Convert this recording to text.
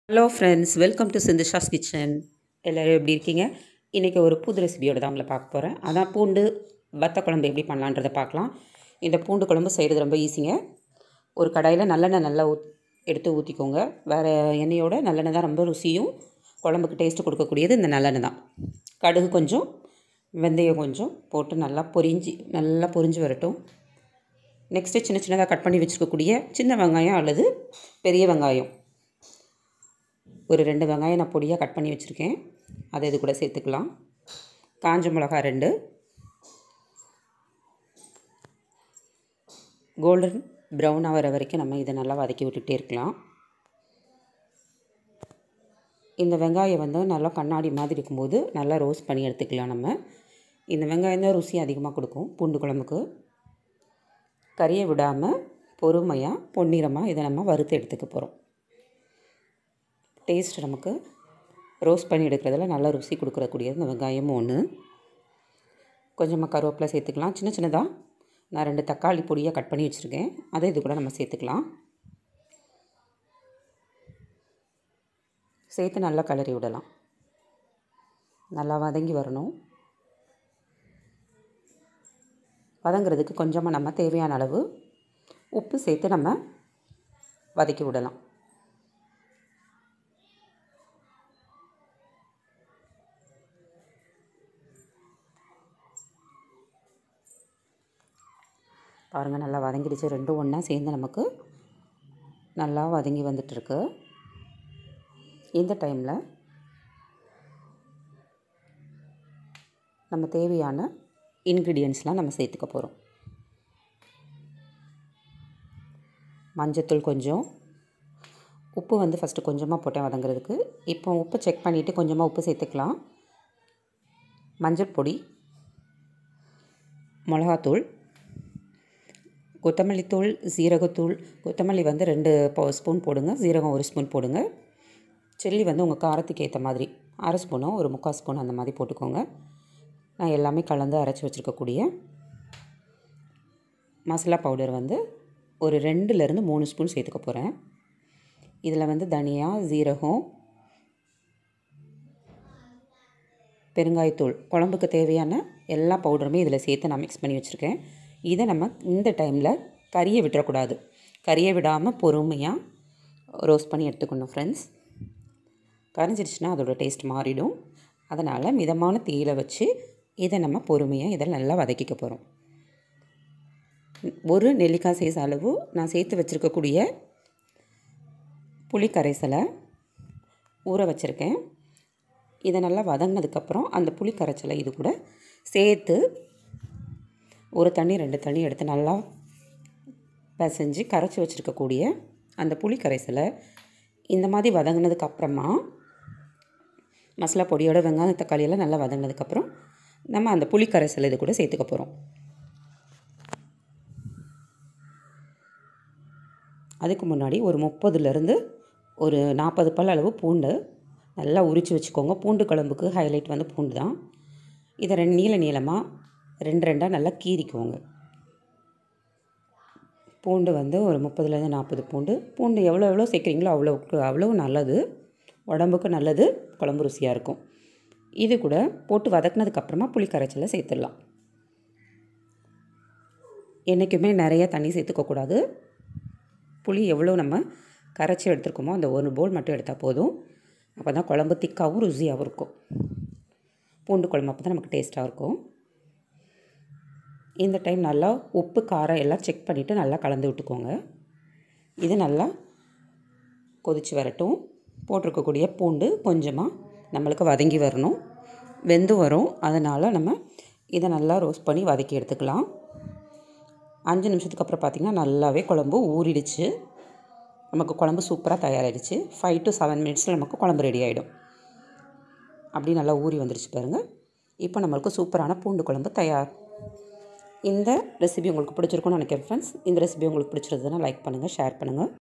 hello friends welcome to Sindhusha's kitchen எல்லோரும் எப்படி இருக்கீங்க இன்றைக்கி ஒரு புது ரெசிபியோட தான் உங்களை பார்க்க போகிறேன் அதான் பூண்டு வத்த குழம்பு எப்படி பண்ணலான்றதை பார்க்கலாம் இந்த பூண்டு குழம்பு செய்கிறது ரொம்ப ஈஸிங்க ஒரு கடாயில் நல்லெண்ணெய் நல்லா ஊத் எடுத்து ஊற்றிக்கோங்க வேறு எண்ணெயோட நல்லெண்ணெய் தான் ரொம்ப ருசியும் குழம்புக்கு டேஸ்ட்டு கொடுக்கக்கூடியது இந்த நல்லெண்ணெய் தான் கடுகு கொஞ்சம் வெந்தயம் கொஞ்சம் போட்டு நல்லா பொரிஞ்சு நல்லா பொரிஞ்சு வரட்டும் நெக்ஸ்ட்டு சின்ன சின்னதாக கட் பண்ணி வச்சுருக்கக்கூடிய சின்ன வெங்காயம் அல்லது பெரிய வெங்காயம் ஒரு ரெண்டு வெங்காயம் நான் பொடியாக கட் பண்ணி வச்சுருக்கேன் அதை இது கூட சேர்த்துக்கலாம் காஞ்ச மிளகா ரெண்டு கோல்டன் ப்ரௌன் ஆகிற வரைக்கும் நம்ம இதை நல்லா வதக்கி விட்டுகிட்டே இருக்கலாம் இந்த வெங்காயம் வந்து நல்லா கண்ணாடி மாதிரி இருக்கும்போது நல்லா ரோஸ்ட் பண்ணி எடுத்துக்கலாம் நம்ம இந்த வெங்காயம் தான் ருசி அதிகமாக கொடுக்கும் பூண்டு குழம்புக்கு கறியை விடாமல் பொறுமையாக பொன்னிறமாக இதை நம்ம வறுத்து எடுத்துக்க போகிறோம் டேஸ்ட் நமக்கு ரோஸ்ட் பண்ணி எடுக்கிறதுல நல்லா ருசி கொடுக்கறக்கூடியது இந்த வெங்காயமும் ஒன்று கொஞ்சமாக கருவேப்பிலை சேர்த்துக்கலாம் சின்ன சின்னதாக நான் ரெண்டு தக்காளி பொடியாக கட் பண்ணி வச்சுருக்கேன் அதை இது கூட நம்ம சேர்த்துக்கலாம் சேர்த்து நல்லா கலரி விடலாம் நல்லா வதங்கி வரணும் வதங்கிறதுக்கு கொஞ்சமாக நம்ம தேவையான அளவு உப்பு சேர்த்து நம்ம வதக்கி விடலாம் பாருங்கள் நல்லா வதங்கிடுச்சு ரெண்டும் ஒன்றா சேர்ந்து நமக்கு நல்லா வதங்கி வந்துட்டுருக்கு இந்த டைமில் நம்ம தேவையான இன்க்ரீடியன்ஸ்லாம் நம்ம சேர்த்துக்க போகிறோம் மஞ்சத்தூள் கொஞ்சம் உப்பு வந்து ஃபஸ்ட்டு கொஞ்சமாக போட்டேன் வதங்குறதுக்கு இப்போ உப்பு செக் பண்ணிவிட்டு கொஞ்சமாக உப்பு சேர்த்துக்கலாம் மஞ்சள் பொடி மிளகாத்தூள் கொத்தமல்லி தூள் சீரகத்தூள் கொத்தமல்லி வந்து ரெண்டு ஸ்பூன் போடுங்க சீரகம் ஒரு ஸ்பூன் போடுங்க சில்லி வந்து உங்கள் காரத்துக்கு ஏற்ற மாதிரி அரை ஸ்பூனோ ஒரு முக்கால் ஸ்பூன் அந்த மாதிரி போட்டுக்கோங்க நான் எல்லாமே கலந்து அரைச்சி வச்சுருக்கக்கூடிய மசாலா பவுடர் வந்து ஒரு ரெண்டுலேருந்து மூணு ஸ்பூன் சேர்த்துக்க போகிறேன் இதில் வந்து தனியா ஜீரகம் பெருங்காயத்தூள் குழம்புக்கு தேவையான எல்லா பவுடருமே இதில் சேர்த்து நான் மிக்ஸ் பண்ணி வச்சுருக்கேன் இதை நம்ம இந்த டைமில் கறியை விட்டுறக்கூடாது கறியை விடாமல் பொறுமையாக ரோஸ்ட் பண்ணி எடுத்துக்கணும் ஃப்ரெண்ட்ஸ் கரைஞ்சிருச்சுன்னா அதோட டேஸ்ட் மாறிடும் அதனால் மிதமான தீயில வச்சு இதை நம்ம பொறுமையாக இதை நல்லா வதக்கிக்க போகிறோம் ஒரு நெல்லிக்காய் சைஸ் அளவு நான் சேர்த்து வச்சுருக்கக்கூடிய புளி கரைசலை ஊற வச்சுருக்கேன் இதை நல்லா வதங்கினதுக்கப்புறம் அந்த புளி கரைச்சலை இது கூட சேர்த்து ஒரு தண்ணி ரெண்டு தண்ணி எடுத்து நல்லா பிசைஞ்சு கரைச்சி வச்சுருக்கக்கூடிய அந்த புளி கரைசலை இந்த மாதிரி வதங்கினதுக்கு அப்புறமா மசாலா பொடியோட வெங்காயம் தக்காளியெல்லாம் நல்லா வதங்கினதுக்கப்புறம் நம்ம அந்த புளி கரைசல் இது கூட சேர்த்துக்க போகிறோம் அதுக்கு முன்னாடி ஒரு முப்பதுலேருந்து ஒரு நாற்பது பல் அளவு பூண்டு நல்லா உரித்து வச்சுக்கோங்க பூண்டு குழம்புக்கு ஹைலைட் வந்து பூண்டு தான் இதை ரெண்டு நீள நீளமாக ரெண்டு ரெண்டாக நல்லா கீறிக்குவோங்க பூண்டு வந்து ஒரு முப்பதுலேருந்து நாற்பது பூண்டு பூண்டு எவ்வளோ எவ்வளோ சேர்க்குறீங்களோ அவ்வளோக்கு அவ்வளோ நல்லது உடம்புக்கு நல்லது குழம்பு ருசியாக இருக்கும் இது கூட போட்டு வதக்குனதுக்கப்புறமா புளி கரைச்சலை சேர்த்துடலாம் என்றைக்குமே நிறைய தண்ணி சேர்த்துக்கக்கூடாது புளி எவ்வளோ நம்ம கரைச்சி எடுத்துருக்கோமோ அந்த ஒரு போல் மட்டும் எடுத்தால் போதும் அப்போ தான் குழம்பு திக்காகவும் ருசியாகவும் இருக்கும் பூண்டு குழம்பு அப்போ தான் நமக்கு டேஸ்ட்டாக இருக்கும் இந்த டைம் நல்லா உப்பு காரம் எல்லாம் செக் பண்ணிவிட்டு நல்லா கலந்து விட்டுக்கோங்க இது நல்லா கொதித்து வரட்டும் போட்டிருக்கக்கூடிய பூண்டு கொஞ்சமாக நம்மளுக்கு வதங்கி வரணும் வெந்து வரும் அதனால் நம்ம இதை நல்லா ரோஸ்ட் பண்ணி வதக்கி எடுத்துக்கலாம் அஞ்சு நிமிஷத்துக்கு அப்புறம் பார்த்திங்கன்னா நல்லாவே குழம்பு ஊறிடுச்சு நமக்கு குழம்பு சூப்பராக தயாராகிடுச்சு ஃபைவ் டு செவன் மினிட்ஸில் நமக்கு குழம்பு ரெடி ஆகிடும் அப்படி நல்லா ஊறி வந்துடுச்சு பாருங்கள் இப்போ நம்மளுக்கு சூப்பரான பூண்டு குழம்பு தயார் இந்த ரெசிபி உங்களுக்கு பிடிச்சிருக்கும்னு நினைக்கிறேன் ஃப்ரெண்ட்ஸ் இந்த ரெசிபி உங்களுக்கு பிடிச்சிருந்ததுன்னா லைக் பண்ணுங்கள் ஷேர் பண்ணுங்கள்